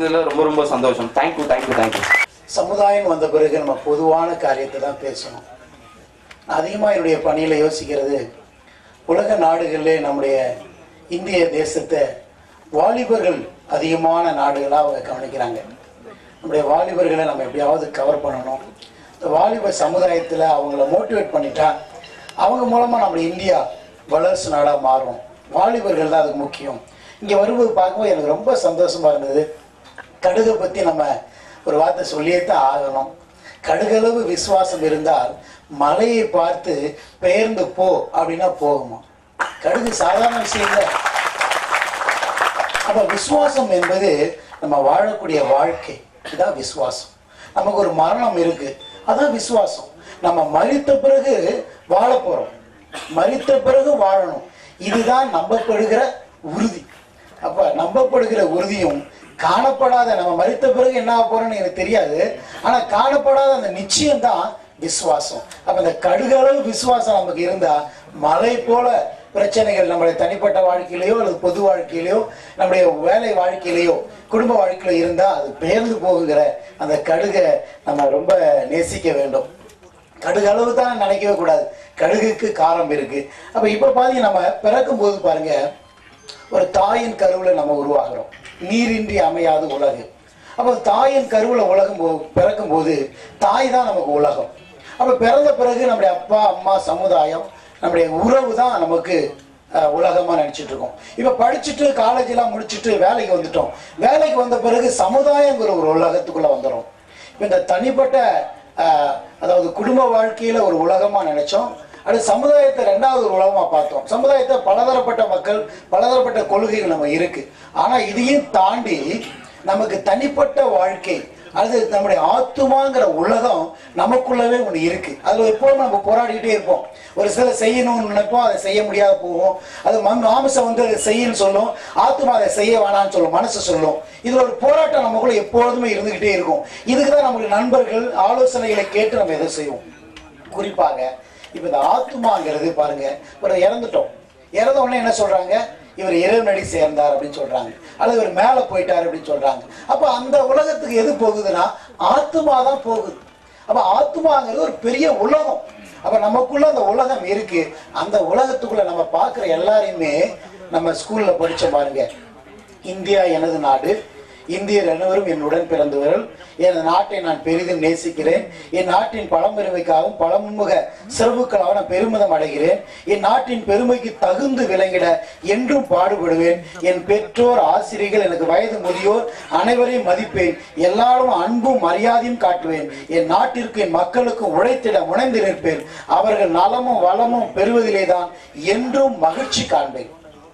பார்த்ததுல ரொம்ப ரொம்ப சந்தோஷம் தேங்க்யூ தேங்க்யூ தேங்க்யூ சமுதாயம் வந்த பிறகு நம்ம பொதுவான காரியத்தை தான் பேசணும் நான் அதிகமாக என்னுடைய பணியில் யோசிக்கிறது உலக நாடுகளிலே நம்முடைய இந்திய தேசத்தை வாலிபர்கள் அதிகமான நாடுகளாக அவங்க கவனிக்கிறாங்க நம்முடைய வாலிபர்களை நம்ம எப்படியாவது கவர் பண்ணணும் இந்த வாலிப சமுதாயத்தில் அவங்கள மோட்டிவேட் பண்ணிட்டா அவங்க மூலமாக நம்ம இந்தியா வளர்ச்சி நாடாக மாறும் வாலிபர்கள் தான் அதுக்கு முக்கியம் இங்கே வரும்போது பார்க்கும்போது எனக்கு ரொம்ப சந்தோஷமா இருந்தது கடுகை பற்றி நம்ம ஒரு வார்த்தை சொல்லியே தான் ஆகணும் கடுகளவு விசுவாசம் இருந்தால் மலையை பார்த்து பெயர்ந்து போ அப்படின்னா போகுமா கடுகு சாதாரண விஷயம் இல்லை அப்ப விசுவாசம் என்பது நம்ம வாழக்கூடிய வாழ்க்கை இதான் விசுவாசம் நமக்கு ஒரு மரணம் இருக்கு அதான் விசுவாசம் நம்ம மரித்த பிறகு வாழ போறோம் மரித்த பிறகு வாழணும் இதுதான் நம்பப்படுகிற உறுதி அப்ப நம்பப்படுகிற உறுதியும் காணப்படாத நம்ம மரித்த பிறகு என்ன ஆக போறோம்னு எனக்கு தெரியாது ஆனா காணப்படாத அந்த நிச்சயம் தான் விசுவாசம் அப்ப இந்த கடுகளவு விசுவாசம் நமக்கு இருந்தா மலை போல பிரச்சனைகள் நம்முடைய தனிப்பட்ட வாழ்க்கையிலேயோ அல்லது பொது வாழ்க்கையிலேயோ நம்முடைய வேலை வாழ்க்கையிலேயோ குடும்ப வாழ்க்கையில இருந்தா அது பெயர்ந்து போகுகிற அந்த கடுகை நம்ம ரொம்ப நேசிக்க வேண்டும் கடுகு அளவு தான் நினைக்கவே கூடாது கடுகுக்கு காரம் இருக்கு அப்ப இப்ப பாத்தீங்க நம்ம பிறக்கும் போது பாருங்க ஒரு தாயின் கருவுல நம்ம உருவாகிறோம் நீரின்றி அமையாது உலகு அப்ப தாயின் கருவுல உலகம் போ- பிறக்கும் போது தாய் தான் நமக்கு உலகம் அப்ப பிறந்த பிறகு நம்முடைய அப்பா அம்மா சமுதாயம் நம்முடைய உறவு தான் நமக்கு அஹ், உலகமா நினைச்சிட்டு இருக்கோம் இப்ப படிச்சுட்டு காலேஜ் எல்லாம் முடிச்சுட்டு வேலைக்கு வந்துட்டோம் வேலைக்கு வந்த பிறகு சமுதாயங்கிற ஒரு உலகத்துக்குள்ள வந்துடும் இப்ப இந்த தனிப்பட்ட அஹ், அதாவது குடும்ப வாழ்க்கையில ஒரு உலகமா நினைச்சோம் அடுத்து சமுதாயத்தை ரெண்டாவது ஒரு உலகமா பார்த்தோம் சமுதாயத்தை பலதரப்பட்ட மக்கள் பலதரப்பட்ட கொள்கைகள் நம்ம இருக்கு ஆனா இதையும் தாண்டி நமக்கு தனிப்பட்ட வாழ்க்கை அது நம்முடைய ஆத்துமாங்கிற உலகம் நமக்குள்ளவே ஒண்ணு இருக்கு அதுல எப்போதும் நம்ம போராடிக்கிட்டே இருப்போம் ஒரு சில செய்யணும்னு நினைப்போம் அதை செய்ய முடியாத போவோம் அது மண் மாமிசம் வந்து அதை செய்யன்னு சொல்லும் ஆத்துமா அதை செய்ய வேணாம்னு சொல்லும் மனசு சொல்லும் இதுல ஒரு போராட்டம் நமக்குள்ள எப்பொழுதுமே இருந்துகிட்டே இருக்கும் இதுக்கு தான் நமக்கு நண்பர்கள் ஆலோசனைகளை கேட்டு நம்ம எதை செய்வோம் குறிப்பாக இப்ப இந்த ஆத்துமாங்கிறது பாருங்க ஒரு இறந்துட்டோம் இறந்த உடனே என்ன சொல்றாங்க இவர் இறைவனடி சேர்ந்தார் அப்படின்னு சொல்றாங்க அல்லது இவர் மேல போயிட்டார் அப்படின்னு சொல்றாங்க அப்ப அந்த உலகத்துக்கு எது போகுதுன்னா ஆத்துமா தான் போகுது அப்ப ஆத்துமாங்கிறது ஒரு பெரிய உலகம் அப்ப நமக்குள்ள அந்த உலகம் இருக்கு அந்த உலகத்துக்குள்ள நம்ம பார்க்குற எல்லாரையுமே நம்ம ஸ்கூல்ல படிச்ச பாருங்க இந்தியா எனது நாடு இந்தியர் அனைவரும் என்னுடன் பிறந்தவர்கள் எனது நாட்டை நான் பெரிதும் நேசிக்கிறேன் என் நாட்டின் பழம்பெருமைக்காகவும் பழமுக சிறப்புகளாக நான் பெருமிதம் அடைகிறேன் என் நாட்டின் பெருமைக்கு தகுந்து விளங்கிட என்றும் பாடுபடுவேன் என் பெற்றோர் ஆசிரியர்கள் எனக்கு வயது முதியோர் அனைவரையும் மதிப்பேன் எல்லாரும் அன்பும் மரியாதையும் காட்டுவேன் என் நாட்டிற்கு என் மக்களுக்கும் உழைத்திட முனைந்து நிற்பேன் அவர்கள் நலமும் வளமும் பெறுவதிலே தான் என்றும் மகிழ்ச்சி காண்பேன்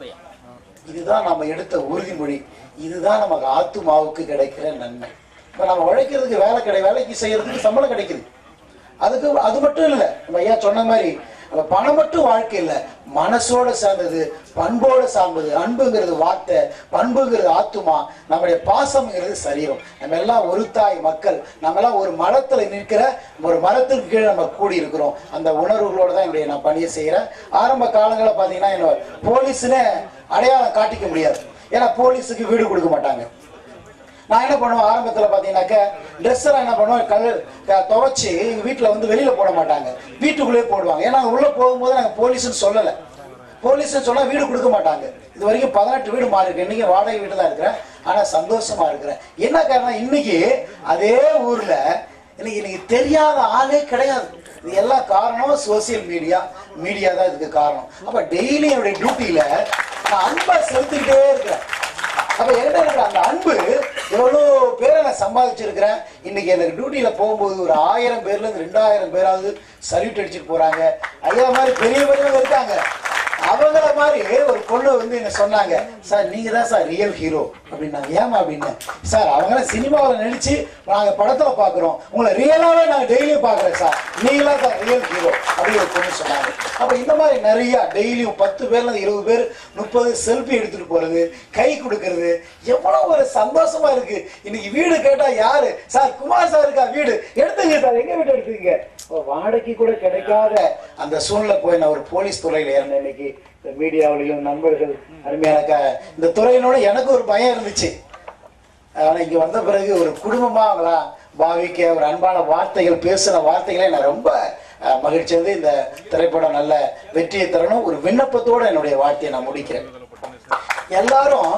இதுதான் நம்ம எடுத்த உறுதிமொழி இதுதான் நமக்கு ஆத்துமாவுக்கு கிடைக்கிற நன்மை இப்ப நம்ம உழைக்கிறதுக்கு வேலை கிடை வேலைக்கு செய்யறதுக்கு சம்பளம் கிடைக்குது அதுக்கு அது மட்டும் இல்லை நம்ம ஐயா சொன்ன மாதிரி நம்ம பணம் மட்டும் வாழ்க்கை இல்லை மனசோட சார்ந்தது பண்போட சார்ந்தது அன்புங்கிறது வார்த்தை பண்புங்கிறது ஆத்துமா நம்முடைய பாசம்ங்கிறது சரீரம் நம்ம எல்லாம் ஒரு தாய் மக்கள் நம்ம எல்லாம் ஒரு மரத்துல நிற்கிற ஒரு மரத்துக்கு கீழே நம்ம கூடி இருக்கிறோம் அந்த உணர்வுகளோட தான் என்னுடைய நான் பணியை செய்கிறேன் ஆரம்ப காலங்களில் பார்த்தீங்கன்னா என்ன போலீஸ்னே அடையாளம் காட்டிக்க முடியாது ஏன்னா போலீஸுக்கு வீடு கொடுக்க மாட்டாங்க நான் என்ன பண்ணுவேன் ஆரம்பத்தில் பார்த்தீங்கன்னாக்க ட்ரெஸ் எல்லாம் என்ன பண்ணுவேன் கல் க- துவைச்சு எங்கள் வீட்டில் வந்து வெளியில் போட மாட்டாங்க வீட்டுக்குள்ளேயே போடுவாங்க ஏன்னா உள்ளே போகும்போது நாங்கள் போலீஸ்னு சொல்லலை போலீஸ்னு சொன்னால் வீடு கொடுக்க மாட்டாங்க இது வரைக்கும் பதினெட்டு வீடு மாறி இருக்கு இன்னைக்கு வாடகை வீடு தான் இருக்கிறேன் ஆனால் சந்தோஷமா இருக்கிறேன் என்ன காரணம் இன்னைக்கு அதே ஊரில் இன்னைக்கு இன்னைக்கு தெரியாத ஆளே கிடையாது இது எல்லாம் காரணம் சோசியல் மீடியா மீடியா தான் இதுக்கு காரணம் அப்ப டெய்லி என்னுடைய டியூட்டியில நான் அன்பை செலுத்திக்கிட்டே இருக்கிறேன் அப்ப என்கிட்ட இருக்கிற அந்த அன்பு எவ்வளோ பேரை நான் சம்பாதிச்சிருக்கிறேன் இன்னைக்கு எனக்கு டியூட்டியில போகும்போது ஒரு ஆயிரம் பேர்ல இருந்து ரெண்டாயிரம் பேராவது சல்யூட் அடிச்சுட்டு போறாங்க ஐயா மாதிரி பெரிய பெரியவங்க இருக்காங்க அவங்கள மாதிரி ஒரு பொண்ணு வந்து என்ன சொன்னாங்க சார் நீங்க தான் சார் ரியல் ஹீரோ அப்படின்னாங்க ஏமா அப்படின்னு சார் அவங்க சினிமாவில் நடிச்சு நாங்க படத்துல பாக்குறோம் உங்களை ரியலாவே நாங்க டெய்லியும் பாக்குறேன் சார் நீங்களா தான் ரியல் ஹீரோ அப்படின்னு ஒரு பொண்ணு சொன்னாங்க அப்ப இந்த மாதிரி நிறைய டெய்லியும் பத்து பேர்ல இருந்து இருபது பேர் முப்பது செல்ஃபி எடுத்துட்டு போறது கை கொடுக்கறது எவ்வளவு ஒரு சந்தோஷமா இருக்கு இன்னைக்கு வீடு கேட்டா யாரு சார் குமார் சார் இருக்கா வீடு எடுத்துங்க சார் எங்க வீடு எடுத்துங்க இப்போ வாடகைக்கு கூட கிடைக்காத அந்த சூழ்நிலை போய் நான் ஒரு போலீஸ் துறையில ஏறினேன் இன்னைக்கு இந்த மீடியாவிலையும் நண்பர்கள் அருமையான க- இந்த துறையினோட எனக்கு ஒரு பயம் இருந்துச்சு ஆனா இங்க வந்த பிறகு ஒரு குடும்பமா அவங்களா பாவிக்க ஒரு அன்பான வார்த்தைகள் பேசின வார்த்தைகளை நான் ரொம்ப அஹ், மகிழ்ச்சி வந்து இந்த திரைப்படம் நல்ல வெற்றியை தரணும் ஒரு விண்ணப்பத்தோட என்னுடைய வார்த்தையை நான் முடிக்கிறேன் எல்லாரும்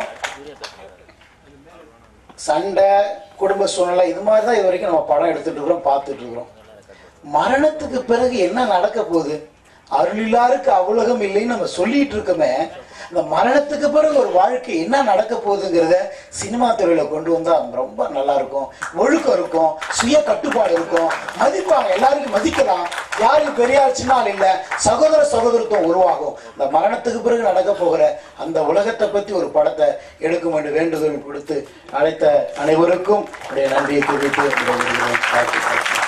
சண்டை குடும்ப சூழ்நிலை இது மாதிரி தான் இது வரைக்கும் நம்ம படம் எடுத்துட்டு இருக்கிறோம் பார்த்துட்டு இருக்கிறோம் மரணத்துக்கு பிறகு என்ன நடக்க போகுது அருளில்லாருக்கு அவுலகம் இல்லைன்னு நம்ம சொல்லிட்டு இருக்கோமே அந்த மரணத்துக்கு பிறகு ஒரு வாழ்க்கை என்ன நடக்க போகுதுங்கிறத சினிமா துறையில கொண்டு வந்தா ரொம்ப நல்லா இருக்கும் ஒழுக்கம் இருக்கும் சுய கட்டுப்பாடு இருக்கும் மதிப்பாங்க எல்லாருக்கும் மதிக்கலாம் யாரும் பெரியார் சின்ன ஆள் இல்ல சகோதர சகோதரத்துவம் உருவாகும் இந்த மரணத்துக்கு பிறகு நடக்க போகிற அந்த உலகத்தை பத்தி ஒரு படத்தை எடுக்கும் என்று வேண்டுதல் கொடுத்து அழைத்த அனைவருக்கும் என்னுடைய நன்றியை தெரிவித்து விடைபெறுகிறேன். வாழ்த்துக்கள்.